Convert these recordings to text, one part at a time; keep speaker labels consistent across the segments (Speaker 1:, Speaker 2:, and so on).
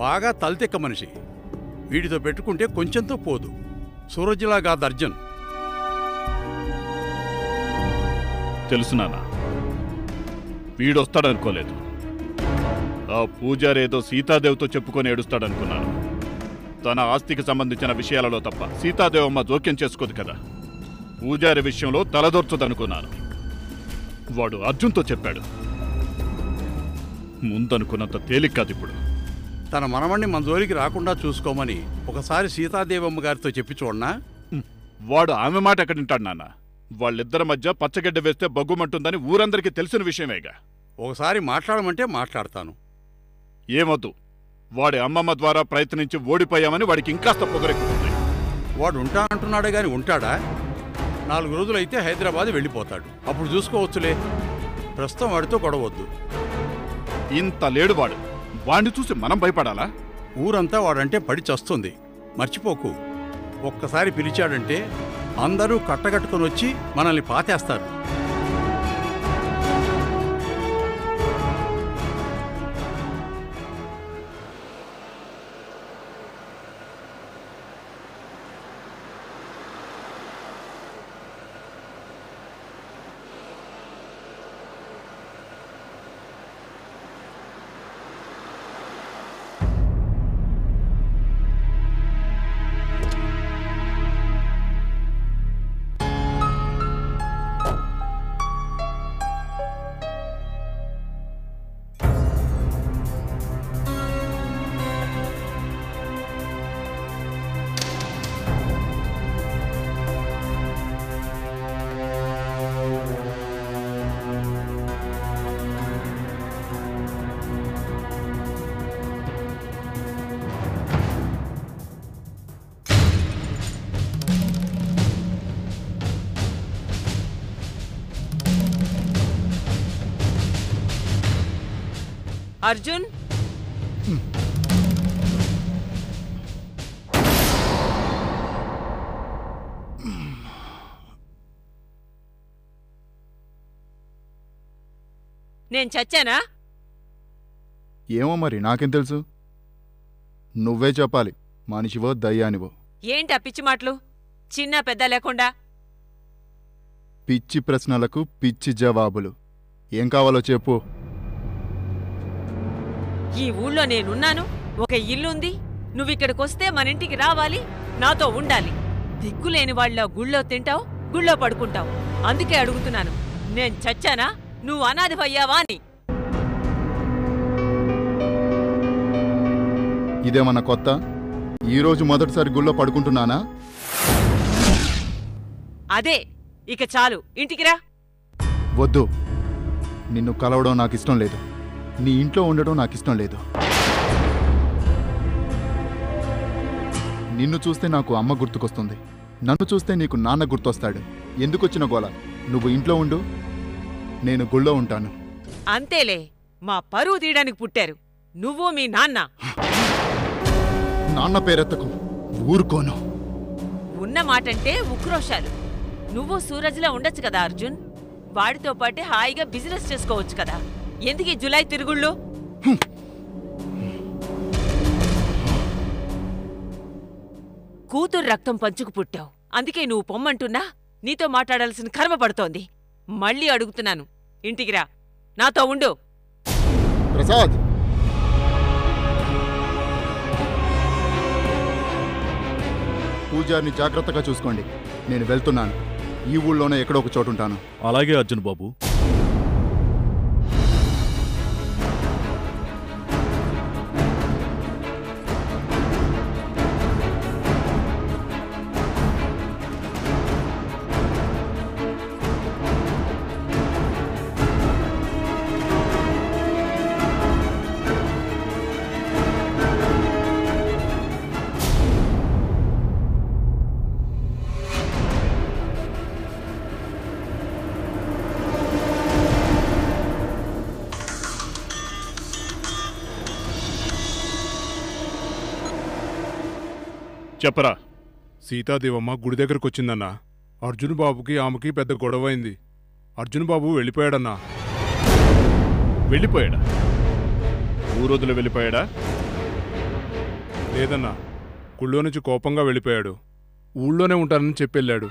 Speaker 1: బాగా తలతెక్క మనిషి వీడితో పెట్టుకుంటే కొంచెంతో పోదు సూరజ్లాగా అర్జున్
Speaker 2: తెలుసు నాన్న వీడొస్తాడనుకోలేదు ఆ పూజారేదో సీతాదేవితో చెప్పుకొని ఏడుస్తాడనుకున్నాను తన ఆస్తికి సంబంధించిన విషయాలలో తప్ప సీతాదేవమ్మ జోక్యం చేసుకోదు కదా పూజారి విషయంలో తలదొర్చదనుకున్నాను వాడు అర్జున్తో చెప్పాడు ముందనుకున్నంత తేలిక కాదు ఇప్పుడు
Speaker 1: తన మనవణ్ణి మన జోలికి రాకుండా చూసుకోమని ఒకసారి సీతాదేవమ్మ గారితో చెప్పి చూడనా
Speaker 2: వాడు ఆమె మాట ఎక్కడింటాడు నాన్న వాళ్ళిద్దరి మధ్య పచ్చగడ్డ వేస్తే బగ్గుమంటుందని ఊరందరికీ తెలిసిన విషయమేగా
Speaker 1: ఒకసారి మాట్లాడమంటే మాట్లాడతాను
Speaker 2: ఏమొద్దు వాడి అమ్మమ్మ ద్వారా ప్రయత్నించి ఓడిపోయామని వాడికి ఇంకాస్త పొగరెక్కుతుంది
Speaker 1: వాడు ఉంటా అంటున్నాడే గాని ఉంటాడా నాలుగు రోజులైతే హైదరాబాద్ వెళ్ళిపోతాడు అప్పుడు చూసుకోవచ్చులే ప్రస్తుతం వాడితో గొడవద్దు
Speaker 2: ఇంత లేడు వాడు వాడిని చూసి మనం భయపడాలా
Speaker 1: ఊరంతా వాడంటే పడి చస్తుంది మర్చిపోకు ఒక్కసారి పిలిచాడంటే అందరూ కట్టగట్టుకొని వచ్చి మనల్ని పాతేస్తారు
Speaker 3: అర్జున్ నేను చచ్చానా
Speaker 4: ఏమో మరి నాకేం తెలుసు నువ్వే చెప్పాలి మనిషివో దయ్యానివో
Speaker 3: ఏంటి ఆ పిచ్చి మాటలు చిన్న పెద్ద లేకుండా
Speaker 4: పిచ్చి ప్రశ్నలకు పిచ్చి జవాబులు ఏం కావాలో చెప్పు
Speaker 3: ఈ ఊళ్ళో నేనున్నాను ఒక ఇల్లుంది నువ్విక్కడికొస్తే మన ఇంటికి రావాలి నాతో ఉండాలి దిక్కులేని వాళ్ళ గుళ్ళో తింటావు గుళ్ళో పడుకుంటావు అందుకే అడుగుతున్నాను నేను చచ్చానా నువ్వు అనాథవయ్యావా అని
Speaker 4: ఇదేమన్నా కొత్త ఈరోజు మొదటిసారి గుళ్ళో పడుకుంటున్నానా
Speaker 3: అదే ఇక చాలు ఇంటికి రా
Speaker 4: వద్దు నిన్ను కలవడం నాకు ఇష్టం లేదు నీ ఇంట్లో ఉండడం నాకు ఇష్టం లేదు నిన్ను చూస్తే నాకు అమ్మ గుర్తుకొస్తుంది నన్ను చూస్తే నీకు నాన్న గుర్తొస్తాడు ఎందుకొచ్చిన గోల నువ్వు ఇంట్లో ఉండు నేను గుళ్ళో ఉంటాను
Speaker 3: అంతేలే మా పరువు తీయడానికి పుట్టారు నువ్వు మీ నాన్న
Speaker 4: నాన్న పేరెత్తకు ఊరుకోను
Speaker 3: ఉన్న మాటంటే ఉక్రోషాలు నువ్వు సూరజ్లా ఉండొచ్చు కదా అర్జున్ వాడితో పాటే హాయిగా బిజినెస్ చేసుకోవచ్చు కదా ఎందుకు ఈ జులై తిరుగుళ్ళు కూతురు రక్తం పంచుకు పుట్టావు అందుకే నువ్వు పొమ్మంటున్నా నీతో మాట్లాడాల్సిన కర్మ పడుతోంది మళ్ళీ అడుగుతున్నాను ఇంటికి రా నాతో ఉండు
Speaker 4: ప్రసాద్ పూజారిని జాగ్రత్తగా చూసుకోండి నేను వెళ్తున్నాను ఈ ఊళ్ళోనే ఎక్కడో ఒక చోటు ఉంటాను
Speaker 2: అలాగే అర్జున్ బాబు చెప్పరా
Speaker 5: సీతాదేవమ్మ గుడి దగ్గరకు వచ్చిందన్నా అర్జున్ బాబుకి ఆమెకి పెద్ద గొడవైంది అర్జున్ బాబు వెళ్ళిపోయాడన్నా
Speaker 2: వెళ్ళిపోయాడా ఊరొదిలో వెళ్ళిపోయాడా
Speaker 5: లేదన్నా గుళ్ళో నుంచి కోపంగా వెళ్ళిపోయాడు ఊళ్ళోనే ఉంటానని చెప్పెళ్ళాడు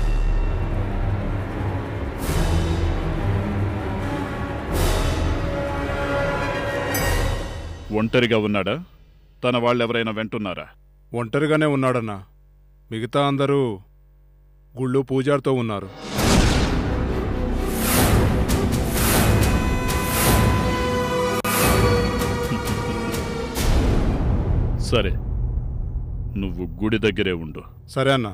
Speaker 2: ఒంటరిగా ఉన్నాడా తన వాళ్ళెవరైనా వెంటున్నారా
Speaker 5: ఒంటరిగానే ఉన్నాడన్నా మిగతా అందరూ గుళ్ళో పూజారితో ఉన్నారు
Speaker 2: సరే నువ్వు గుడి దగ్గరే ఉండు
Speaker 5: సరే అన్నా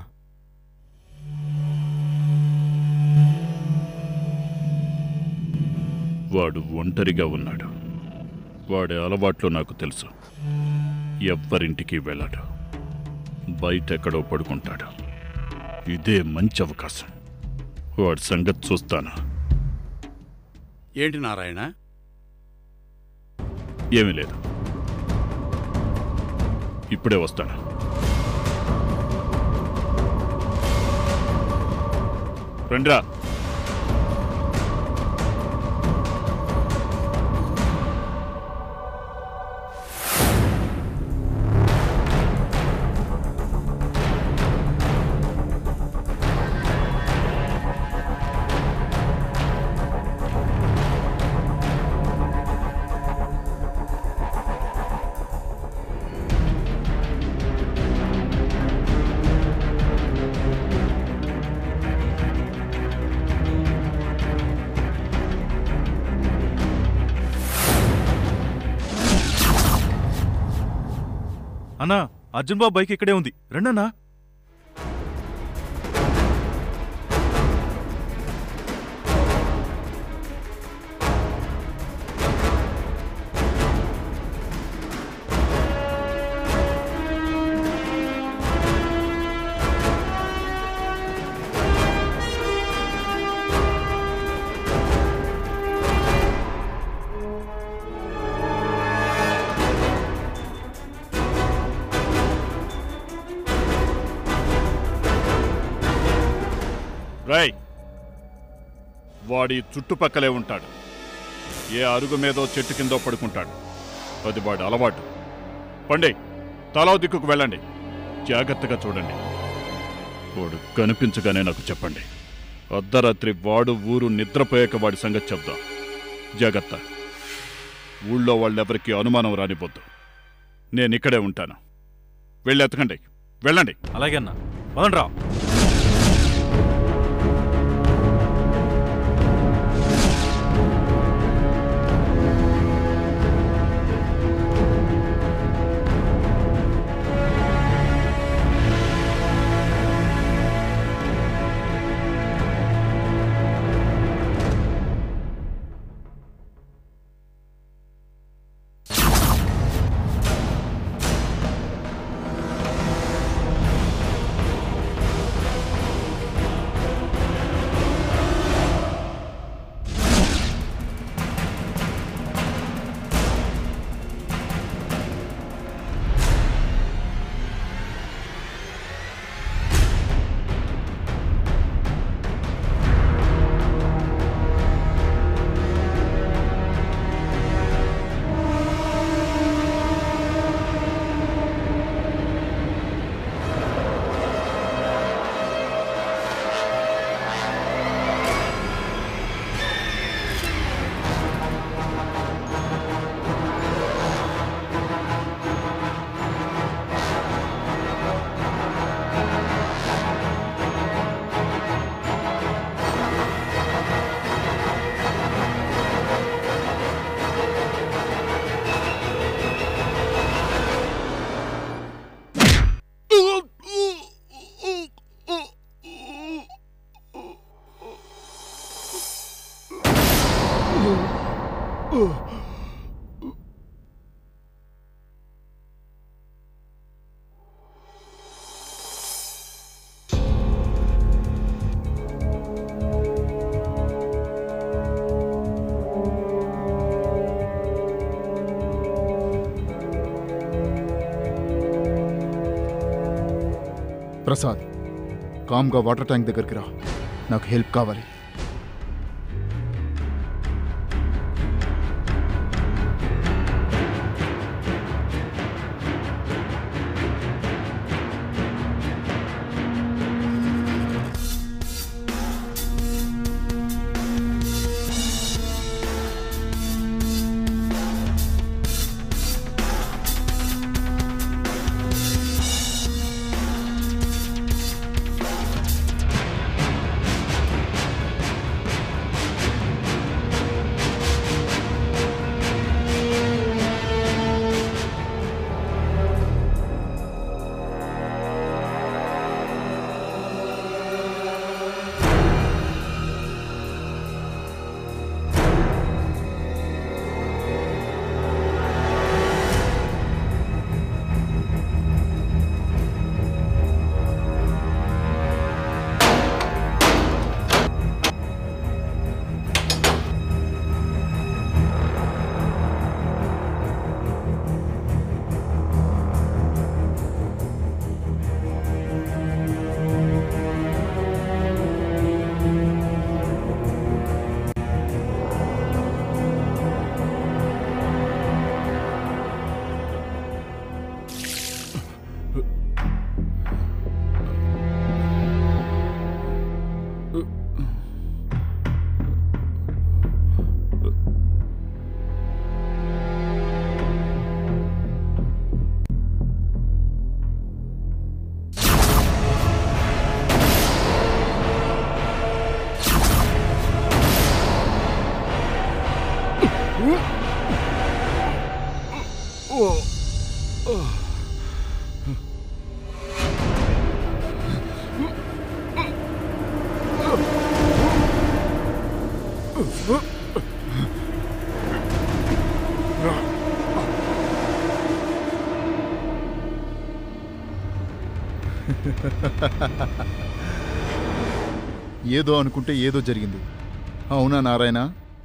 Speaker 2: వాడు ఒంటరిగా ఉన్నాడు వాడి అలవాట్లు నాకు తెలుసు ఎవ్వరింటికి వెళ్ళాడు బయట ఎక్కడో పడుకుంటాడు ఇదే మంచి అవకాశం వాడి సంగతి చూస్తాను
Speaker 1: ఏంటి నారాయణ
Speaker 2: ఏమీ లేదు ఇప్పుడే వస్తాను రండిరా
Speaker 6: అన్నా అర్జున్ బాబు బైక్ ఇక్కడే ఉంది రండన్నా
Speaker 2: రై వాడి చుట్టుపక్కలే ఉంటాడు ఏ అరుగు మీదో చెట్టు కిందో పడుకుంటాడు అది వాడి అలవాటు పండి తలో దిక్కుకు వెళ్ళండి జాగ్రత్తగా చూడండి వాడు కనిపించగానే నాకు చెప్పండి అర్ధరాత్రి వాడు ఊరు నిద్రపోయాక వాడి సంగతి చెప్దాం జాగ్రత్త ఊళ్ళో వాళ్ళెవరికి అనుమానం రానిపోద్దు నేను ఇక్కడే ఉంటాను వెళ్ళి ఎత్తకండి వెళ్ళండి
Speaker 6: అలాగే అన్నా పదండి రా
Speaker 4: ప్రసాద్ కామ్గా వాటర్ ట్యాంక్ దగ్గరికి రా నాకు హెల్ప్ కావాలి ఏదో అనుకుంటే ఏదో జరిగింది అవునా నారాయణ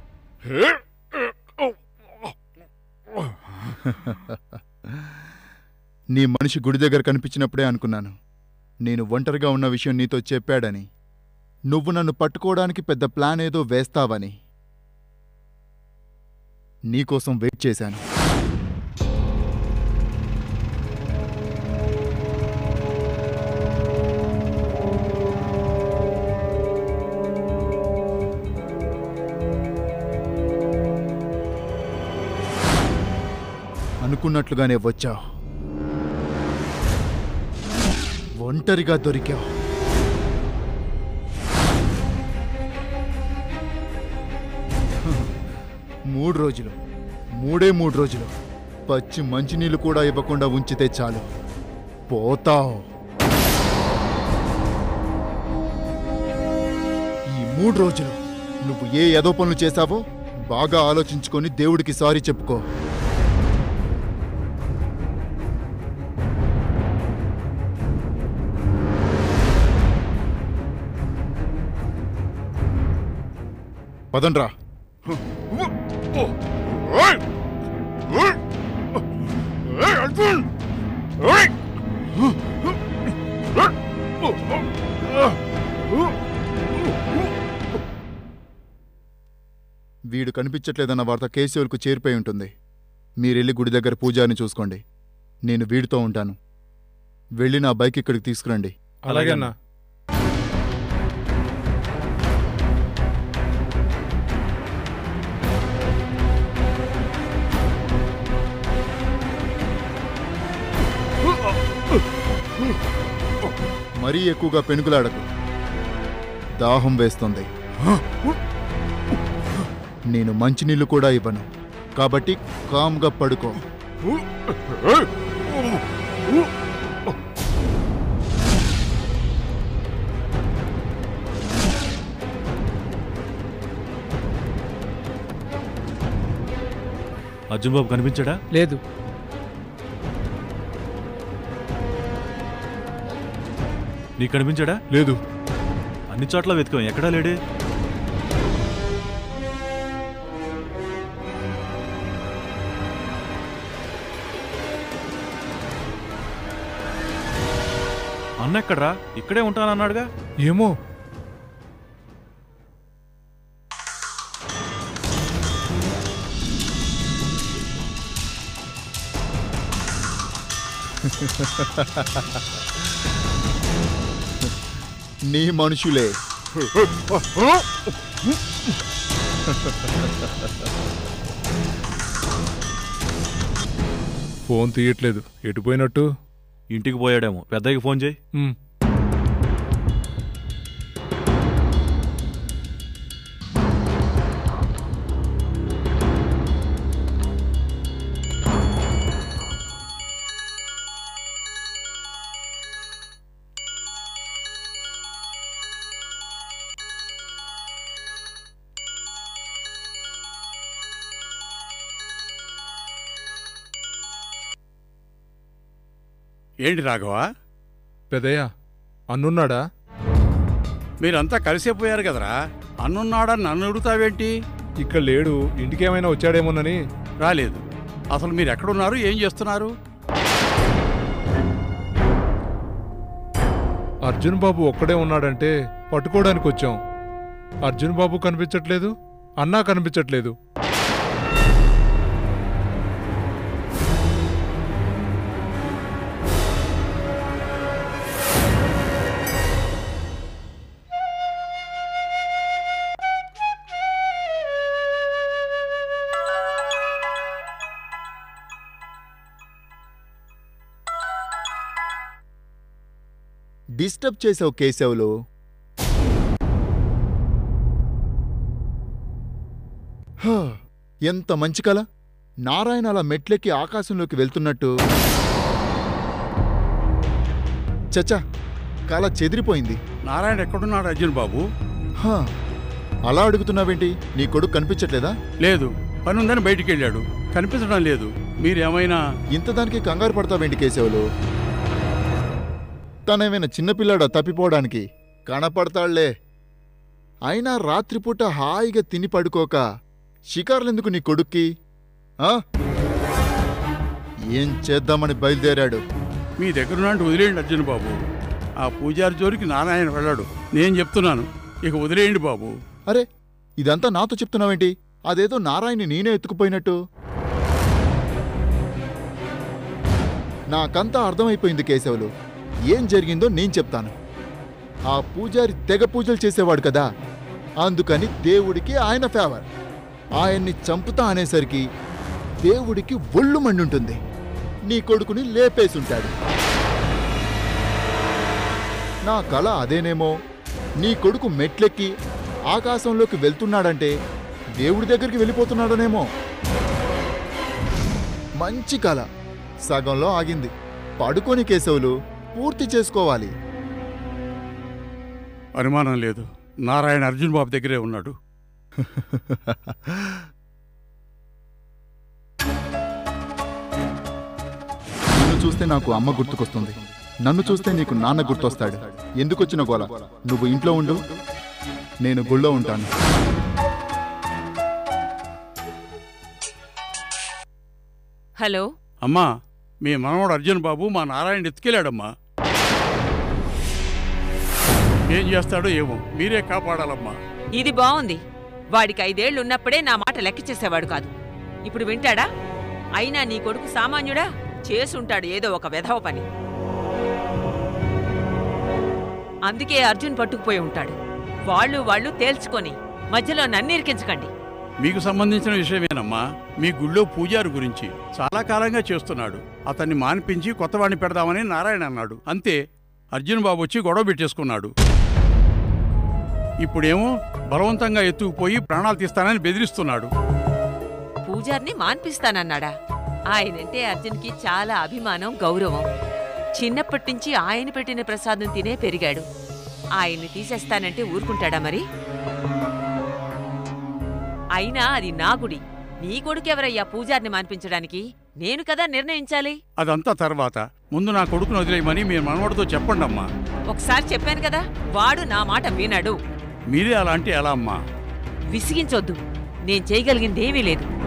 Speaker 4: నీ మనిషి గుడి దగ్గర కనిపించినప్పుడే అనుకున్నాను నేను ఒంటరిగా ఉన్న విషయం నీతో చెప్పాడని నువ్వు నన్ను పట్టుకోవడానికి పెద్ద ప్లాన్ ఏదో వేస్తావని నీకోసం వెయిట్ చేశాను అనుకున్నట్లుగానే వచ్చావు ఒంటరిగా దొరికావు మూడు రోజులు మూడే మూడు రోజులు పచ్చి మంచినీళ్ళు కూడా ఇవ్వకుండా ఉంచితే చాలు పోతావు ఈ మూడు రోజులు నువ్వు ఏ ఏదో పనులు చేశావో బాగా ఆలోచించుకొని దేవుడికి సారీ చెప్పుకో పదండ్రా వీడు కనిపించట్లేదన్న వార్త కేశవులకు చేరిపోయి ఉంటుంది మీరెళ్ళి గుడి దగ్గర పూజారిని చూసుకోండి నేను వీడితో ఉంటాను వెళ్ళి నా బైక్ ఇక్కడికి తీసుకురండి
Speaker 5: అలాగే అన్నా
Speaker 4: మరీ ఎక్కువగా పెనుగులాడకు దాహం వేస్తుంది నేను మంచినీళ్ళు కూడా ఇవ్వను కాబట్టి కామ్గా పడుకో
Speaker 6: అర్జున్ బాబు కనిపించాడా
Speaker 7: లేదు
Speaker 6: నీకు కనిపించాడా
Speaker 5: లేదు
Speaker 6: అన్ని చోట్ల వెతికాం ఎక్కడా లేడే అన్న ఎక్కడ్రా ఇక్కడే ఉంటానన్నాడుగా
Speaker 5: ఏమో
Speaker 4: నీ మనుషులే
Speaker 5: ఫోన్ తీయట్లేదు ఎటుపోయినట్టు
Speaker 6: ఇంటికి పోయాడేమో పెద్దయ్యకి ఫోన్ చేయి
Speaker 5: ఉమ్.
Speaker 1: ఏంటి రాఘవ
Speaker 5: పెదయ్య అన్నున్నాడా
Speaker 1: మీరంతా కలిసిపోయారు కదరా అన్నున్నాడని నన్ను అడుగుతావేంటి
Speaker 5: ఇక్కడ లేడు ఇంటికేమైనా వచ్చాడేమోనని
Speaker 1: రాలేదు అసలు మీరు ఎక్కడున్నారు ఏం చేస్తున్నారు
Speaker 5: అర్జున్ బాబు ఒక్కడే ఉన్నాడంటే పట్టుకోవడానికి వచ్చాం అర్జున్ బాబు కనిపించట్లేదు అన్నా కనిపించట్లేదు
Speaker 4: డిస్టర్బ్ చేసావు కేశవులు హా, ఎంత మంచి కల నారాయణ అలా మెట్లెక్కి ఆకాశంలోకి వెళ్తున్నట్టు చచ్చా కల చెదిరిపోయింది
Speaker 1: నారాయణ ఎక్కడున్నాడు అర్జున్ బాబు
Speaker 4: హా, అలా అడుగుతున్నావేంటి నీ కొడుకు కనిపించట్లేదా
Speaker 1: లేదు పని ఉందని బయటికి వెళ్ళాడు కనిపించడం లేదు మీరేమైనా
Speaker 4: ఇంత దానికి కంగారు పడతావేంటి కేశవులు తనేమైనా చిన్నపిల్లాడా తప్పిపోవడానికి కనపడతాళ్లే అయినా రాత్రిపూట హాయిగా తిని పడుకోక షికార్లెందుకు నీ కొడుక్కి ఆ? ఏం చేద్దామని బయలుదేరాడు
Speaker 1: మీ దగ్గరున్నట్టు వదిలేయండి అర్జున్ బాబు ఆ పూజారి జోలికి నారాయణ వెళ్ళాడు నేను చెప్తున్నాను ఇక వదిలేయండి బాబు
Speaker 4: అరే ఇదంతా నాతో చెప్తున్నావేంటి అదేదో నారాయణి నేనే ఎత్తుకుపోయినట్టు నాకంతా అర్థమైపోయింది కేశవులు ఏం జరిగిందో నేను చెప్తాను ఆ పూజారి తెగ పూజలు చేసేవాడు కదా అందుకని దేవుడికి ఆయన ఫేవర్ ఆయన్ని చంపుతా అనేసరికి దేవుడికి ఒళ్ళు మండుంటుంది నీ కొడుకుని లేపేసుంటాడు నా కళ అదేనేమో నీ కొడుకు మెట్లెక్కి ఆకాశంలోకి వెళ్తున్నాడంటే దేవుడి దగ్గరికి వెళ్ళిపోతున్నాడనేమో మంచి కళ సగంలో ఆగింది పడుకొని కేశవులు పూర్తి చేసుకోవాలి
Speaker 1: అనుమానం లేదు నారాయణ అర్జున్ బాబు దగ్గరే ఉన్నాడు
Speaker 4: నిన్ను చూస్తే నాకు అమ్మ గుర్తుకొస్తుంది నన్ను చూస్తే నీకు నాన్న గుర్తొస్తాడు ఎందుకొచ్చిన గోల నువ్వు ఇంట్లో ఉండు నేను గుళ్ళో ఉంటాను
Speaker 3: హలో
Speaker 1: అమ్మా మీ మనవడు అర్జున్ బాబు మా నారాయణ ఎత్తుకెళ్ళాడమ్మా ఏం చేస్తాడో ఏమో మీరే కాపాడాలమ్మా
Speaker 3: ఇది బావుంది వాడికి ఐదేళ్లున్నప్పుడే నా మాట లెక్క చేసేవాడు కాదు ఇప్పుడు వింటాడా అయినా నీ కొడుకు సామాన్యుడా చేసుంటాడు ఏదో ఒక వెధవ పని అందుకే అర్జున్ పట్టుకుపోయి ఉంటాడు వాళ్ళు వాళ్ళు తేల్చుకొని మధ్యలో నన్నిరికించకండి
Speaker 1: మీకు సంబంధించిన విషయమేనమ్మా మీ గుళ్ళో పూజారి గురించి చాలా కాలంగా చేస్తున్నాడు అతన్ని మాన్పించి కొత్తవాడిని పెడదామని నారాయణ అన్నాడు అంతే అర్జున్ బాబు వచ్చి గొడవ పెట్టేసుకున్నాడు ఇప్పుడేమో బలవంతంగా ఎత్తుకుపోయి ప్రాణాలు తీస్తానని బెదిరిస్తున్నాడు
Speaker 3: పూజార్ని మాన్పిస్తానన్నాడా ఆయనంటే అర్జున్కి చాలా అభిమానం గౌరవం చిన్నప్పటి నుంచి ఆయన పెట్టిన ప్రసాదం తినే పెరిగాడు ఆయన్ని తీసేస్తానంటే ఊరుకుంటాడా మరి అయినా అది నా గుడి నీ కొడుకెవరయ్యా పూజార్ని మాన్పించడానికి నేను కదా నిర్ణయించాలి
Speaker 1: అదంతా తర్వాత ముందు నా కొడుకును వదిలేయమని మీ మనవడితో చెప్పండి అమ్మా
Speaker 3: ఒకసారి చెప్పాను కదా వాడు నా మాట వినడు
Speaker 1: మీరే అలా అంటే ఎలా అమ్మా
Speaker 3: విసిగించొద్దు నేను చేయగలిగిందేమీ లేదు